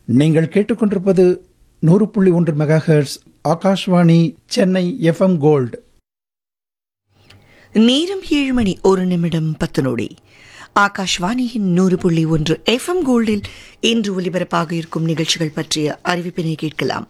நீங்கள் கேட்டுக்கொண்டிருப்பது நூறு புள்ளி ஒன்று megahertz Akashvani Chennai FM gold நேரம் ஏழு மணி ஒரு நிமிடம் பத்து நொடி ஆகாஷ்வாணியின் நூறு புள்ளி ஒன்று எஃப்எம் கோல்டில் இன்று ஒலிபரப்பாக இருக்கும் நிகழ்ச்சிகள் பற்றிய அறிவிப்பினை கேட்கலாம்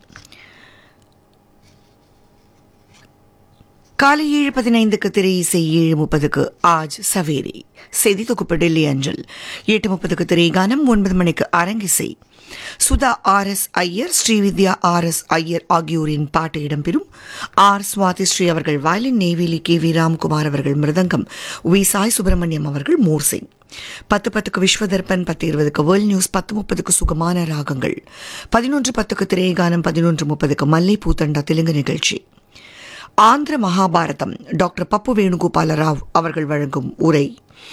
காலை ஏழு பதினைந்துக்கு திரை இசை ஏழு முப்பதுக்கு ஆஜ் சவேரி செய்தி தொகுப்பு டெல்லி அஞ்சல் எட்டு முப்பதுக்கு திரை கானம் ஒன்பது மணிக்கு அரங்கிசை Sudha R S Iyer Srividya R S Iyer ஆகியோரின் பாட்டு இடம்பெறும் ஆர் சுவாதி ஸ்ரீ அவர்கள் violin Neyveli K V Ramkumar அவர்கள் மிருதங்கம் வி சாய் சுப்பிரமணியம் அவர்கள் மோர்சிங் பத்து பத்துக்கு விஸ்வதர்பன் பத்து இருபதுக்கு வேர்ல்ட் நியூஸ் பத்து முப்பதுக்கு சுகமான ராகங்கள் பதினொன்று பத்துக்கு திரைகானம் பதினொன்று முப்பதுக்கு மல்லை பூத்தண்டா தெலுங்கு நிகழ்ச்சி ஆந்திர மகாபாரதம் டாக்டர் பப்பு வேணுகோபால ராவ் அவர்கள் வழங்கும் உரை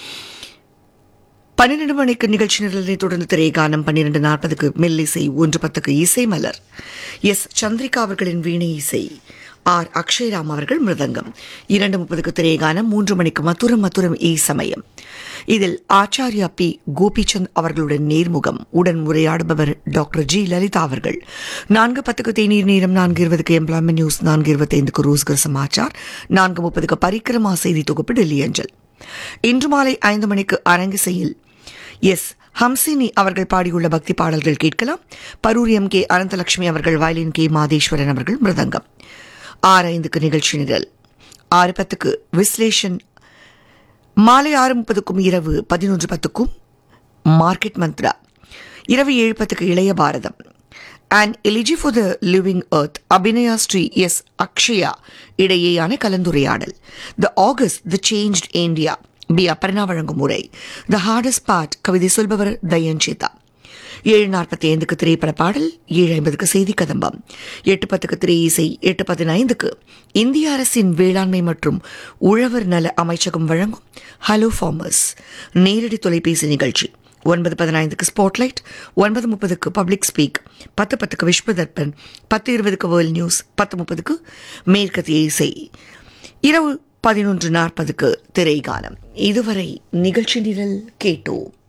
பன்னிரண்டு மணிக்கு நிகழ்ச்சி நிரலை தொடர்ந்து திரைகானம் பன்னிரண்டு நாற்பதுக்கு மெல்லிசை ஒன்று பத்துக்கு இசை மலர் எஸ் சந்திரிகா அவர்களின் வீணை இசை ஆர் அக்ஷய்ராம் அவர்கள் மிருதங்கம் இரண்டு முப்பதுக்கு திரைகானம் மூன்று மணிக்கு மதுரம் மதுரம் ஈ சமயம் இதில் ஆச்சாரியா பி கோபிச்சந்த் அவர்களுடன் நேர்முகம் உடன் உரையாடுபவர் டாக்டர் ஜி லலிதா அவர்கள் நான்கு பத்துக்கு தேநீர் நேரம் நான்கு இருபதுக்கு எம்ப்ளாய்மெண்ட் நியூஸ் நான்கு இருபத்தைந்துக்கு ரோஸ்கர் சமாச்சார் நான்கு முப்பதுக்கு பரிக்கிரமா செய்தி தொகுப்பு டெல்லி அஞ்சல் இன்று மாலை ஐந்து மணிக்கு அரங்கிசையில் எஸ் ஹம்சினி அவர்கள் பாடியுள்ள பக்தி பாடல்கள் கேட்கலாம் பரூர் எம் கே அனந்தலட்சுமி அவர்கள் வயலின் கே மாதேஸ்வரன் அவர்கள் மிருதங்கம் ஆறு ஐந்துக்கு நிகழ்ச்சி நிரல் ஆறு பத்துக்கு விஸ்லேஷன் மாலை ஆறு முப்பதுக்கும் இரவு பதினொன்று பத்துக்கும் மார்க்கெட் மந்த்ரா இரவு ஏழு பத்துக்கு இளைய பாரதம் and elegy for the living earth Abhinaya Sri S Akshaya இடையேயான கலந்துரையாடல் the August the changed India P Aparna வழங்கும் உரை த ஹார்டஸ்ட் பார்ட் கவிதை சொல்பவர் தயன்சிதா ஏழு நாற்பத்தி ஐந்துக்கு திரைப்பட பாடல் ஏழு ஐம்பதுக்கு செய்தி கதம்பம் எட்டு பத்துக்கு திரை இசை எட்டு பதினைந்துக்கு இந்திய அரசின் வேளாண்மை மற்றும் உழவர் நல அமைச்சகம் வழங்கும் ஹலோ ஃபார்மர்ஸ் நேரடி தொலைபேசி நிகழ்ச்சி ஒன்பது பதினைந்துக்கு ஸ்பாட்லைட் ஒன்பது முப்பதுக்கு பப்ளிக் ஸ்பீக் பத்து பத்துக்கு விஸ்வதர்பன் பத்து இருபதுக்கு வேர்ல்ட் நியூஸ் பத்து முப்பதுக்கு மேற்கத்திய இசை இரவு பதினொன்று நாற்பதுக்கு திரைகாலம் இதுவரை நிகழ்ச்சி நிரல் கேட்டோம்